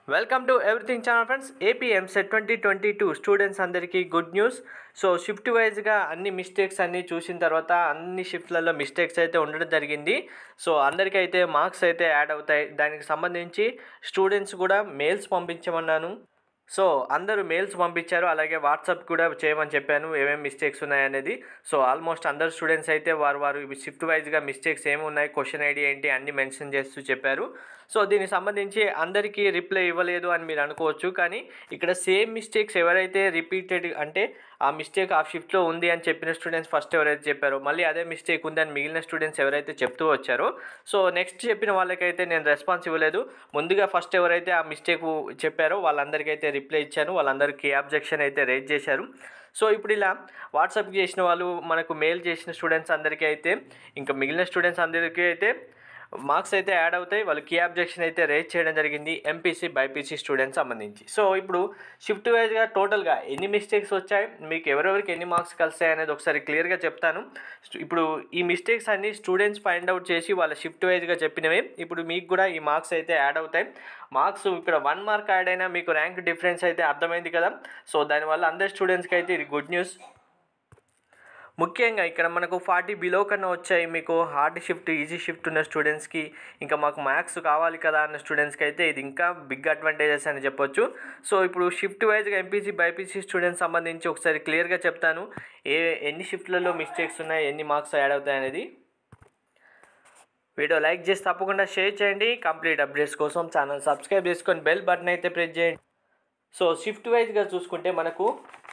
welcome to everything channel friends AP EAMCET twenty twenty two students అందరికీ good news so shift వైజ్గా అన్ని mistakes అన్నీ చూసిన తర్వాత అన్ని షిఫ్ట్లలో మిస్టేక్స్ అయితే ఉండడం జరిగింది సో అందరికీ అయితే మార్క్స్ అయితే యాడ్ అవుతాయి దానికి సంబంధించి స్టూడెంట్స్ కూడా మెయిల్స్ పంపించమన్నాను సో అందరూ మెయిల్స్ పంపించారు అలాగే వాట్సాప్ కూడా చేయమని చెప్పాను ఏమేమి మిస్టేక్స్ ఉన్నాయనేది సో ఆల్మోస్ట్ అందరు స్టూడెంట్స్ అయితే వారు వారు షిఫ్ట్ వైజ్గా మిస్టేక్స్ ఏమి ఉన్నాయి క్వశ్చన్ ఐడి ఏంటి అన్ని మెన్షన్ చేస్తూ చెప్పారు సో దీనికి సంబంధించి అందరికీ రిప్లై ఇవ్వలేదు అని మీరు అనుకోవచ్చు కానీ ఇక్కడ సేమ్ మిస్టేక్స్ ఎవరైతే రిపీటెడ్ అంటే ఆ మిస్టేక్ ఆ షిఫ్ట్లో ఉంది అని చెప్పిన స్టూడెంట్స్ ఫస్ట్ ఎవరైతే చెప్పారో మళ్ళీ అదే మిస్టేక్ ఉంది అని మిగిలిన స్టూడెంట్స్ ఎవరైతే చెప్తూ వచ్చారో సో నెక్స్ట్ చెప్పిన వాళ్ళకైతే నేను రెస్పాన్స్ ఇవ్వలేదు ముందుగా ఫస్ట్ ఎవరైతే ఆ మిస్టేక్ చెప్పారో వాళ్ళందరికైతే రిప్లై ఇచ్చాను వాళ్ళందరికీ అబ్జెక్షన్ అయితే రేజ్ చేశారు సో ఇప్పుడు ఇలా వాట్సాప్ చేసిన వాళ్ళు మనకు మెయిల్ చేసిన స్టూడెంట్స్ అందరికీ అయితే ఇంకా మిగిలిన స్టూడెంట్స్ అందరికీ అయితే మార్క్స్ అయితే యాడ్ అవుతాయి వాళ్ళు కీ అబ్జెక్షన్ అయితే రేజ్ చేయడం జరిగింది ఎంపీసీ బైపీసీ స్టూడెంట్స్ సంబంధించి సో ఇప్పుడు షిఫ్ట్ వైజ్గా టోటల్గా ఎన్ని మిస్టేక్స్ వచ్చాయి మీకు ఎవరెవరికి ఎన్ని మార్క్స్ కలిసాయి అనేది ఒకసారి క్లియర్గా చెప్తాను ఇప్పుడు ఈ మిస్టేక్స్ అన్ని స్టూడెంట్స్ ఫైండ్ అవుట్ చేసి వాళ్ళ షిఫ్ట్ వైజ్గా చెప్పినవే ఇప్పుడు మీకు కూడా ఈ మార్క్స్ అయితే యాడ్ అవుతాయి మార్క్స్ ఇక్కడ వన్ మార్క్ యాడ్ అయినా మీకు ర్యాంక్ డిఫరెన్స్ అయితే అర్థమైంది కదా సో దానివల్ల అందరి స్టూడెంట్స్కి అయితే ఇది గుడ్ న్యూస్ ముఖ్యంగా ఇక్కడ మనకు ఫార్టీ బిలో కన్నా వచ్చాయి మీకు హార్డ్ షిఫ్ట్ ఈజీ షిఫ్ట్ ఉన్న స్టూడెంట్స్కి ఇంకా మాకు మ్యాథ్స్ కావాలి కదా అన్న స్టూడెంట్స్కి అయితే ఇది ఇంకా బిగ్ అడ్వాంటేజెస్ అని చెప్పొచ్చు సో ఇప్పుడు షిఫ్ట్ వైజ్గా ఎంపీసీ బైపీసీ స్టూడెంట్స్ సంబంధించి ఒకసారి క్లియర్గా చెప్తాను ఏ ఎన్ని షిఫ్ట్లలో మిస్టేక్స్ ఉన్నాయి ఎన్ని మార్క్స్ యాడ్ అవుతాయి అనేది వీడియో లైక్ చేసి తప్పకుండా షేర్ చేయండి కంప్లీట్ అప్డేట్స్ కోసం ఛానల్ సబ్స్క్రైబ్ చేసుకొని బెల్ బటన్ అయితే ప్రెస్ చేయండి సో షిఫ్ట్ వైజ్గా చూసుకుంటే మనకు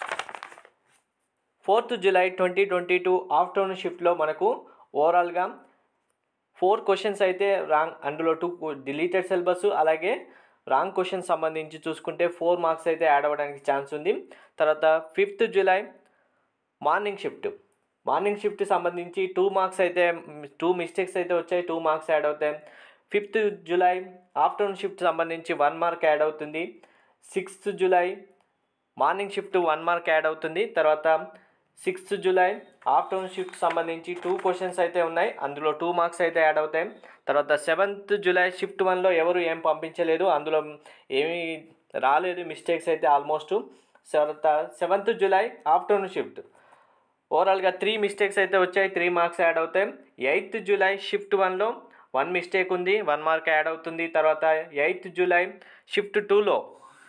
fourth July twenty twenty two afternoon షిఫ్ట్లో మనకు ఓవరాల్గా ఫోర్ క్వశ్చన్స్ అయితే రాంగ్ అందులో టూ డిలీటెడ్ సిలబస్ అలాగే రాంగ్ క్వశ్చన్ సంబంధించి చూసుకుంటే ఫోర్ మార్క్స్ అయితే యాడ్ అవ్వడానికి ఛాన్స్ ఉంది తర్వాత fifth July morning shift morning shift సంబంధించి టూ మార్క్స్ అయితే టూ మిస్టేక్స్ అయితే వచ్చాయి టూ మార్క్స్ యాడ్ అవుతాయి ఫిఫ్త్ జూలై ఆఫ్టర్నూన్ షిఫ్ట్ సంబంధించి వన్ మార్క్ యాడ్ అవుతుంది sixth July morning shift one mark add అవుతుంది తర్వాత సిక్స్త్ జూలై ఆఫ్టర్నూన్ షిఫ్ట్ సంబంధించి టూ క్వశ్చన్స్ అయితే ఉన్నాయి అందులో టూ మార్క్స్ అయితే యాడ్ అవుతాయి తర్వాత సెవెంత్ జూలై షిఫ్ట్ వన్లో ఎవరు ఏం పంపించలేదు అందులో ఏమీ రాలేదు మిస్టేక్స్ అయితే ఆల్మోస్ట్ తర్వాత సెవెంత్ జూలై ఆఫ్టర్నూన్ షిఫ్ట్ ఓవరాల్గా త్రీ మిస్టేక్స్ అయితే వచ్చాయి త్రీ మార్క్స్ యాడ్ అవుతాయి ఎయిత్ జూలై షిఫ్ట్ వన్లో వన్ మిస్టేక్ ఉంది వన్ మార్క్ యాడ్ అవుతుంది తర్వాత ఎయిత్ జూలై షిఫ్ట్ టూలో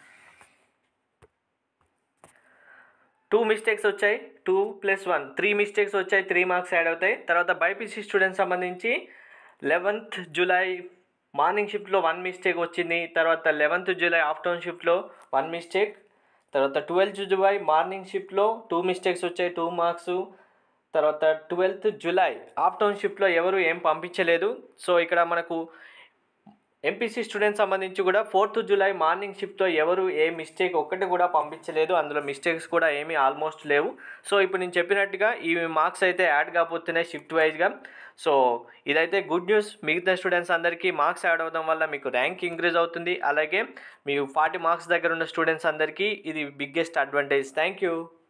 టూ మిస్టేక్స్ వచ్చాయి two plus one three mistakes వచ్చాయి త్రీ మార్క్స్ యాడ్ అవుతాయి తర్వాత బైపీసీ స్టూడెంట్స్ సంబంధించి లెవెన్త్ జూలై మార్నింగ్ షిఫ్ట్లో వన్ మిస్టేక్ వచ్చింది తర్వాత లెవెన్త్ జూలై ఆఫ్టర్నూన్ షిఫ్ట్లో వన్ మిస్టేక్ తర్వాత ట్వెల్త్ జూలై మార్నింగ్ షిఫ్ట్లో టూ మిస్టేక్స్ వచ్చాయి టూ మార్క్స్ తర్వాత ట్వెల్త్ జూలై ఆఫ్టర్నూన్ షిఫ్ట్లో ఎవరు ఏం పంపించలేదు సో ఇక్కడ మనకు ఎంపీసీ స్టూడెంట్స్ సంబంధించి కూడా ఫోర్త్ జూలై మార్నింగ్ షిఫ్ట్లో ఎవరు ఏ మిస్టేక్ ఒక్కటి కూడా పంపించలేదు అందులో మిస్టేక్స్ కూడా ఏమీ ఆల్మోస్ట్ లేవు సో ఇప్పుడు నేను చెప్పినట్టుగా ఈ మార్క్స్ అయితే యాడ్ కాబోతున్నాయి షిఫ్ట్ వైజ్గా సో ఇదైతే గుడ్ న్యూస్ మిగతా స్టూడెంట్స్ అందరికీ మార్క్స్ యాడ్ అవ్వడం వల్ల మీకు ర్యాంక్ ఇంక్రీజ్ అవుతుంది అలాగే మీ ఫార్టీ మార్క్స్ దగ్గర ఉన్న స్టూడెంట్స్ అందరికీ ఇది బిగ్గెస్ట్ అడ్వాంటేజ్ థ్యాంక్ యూ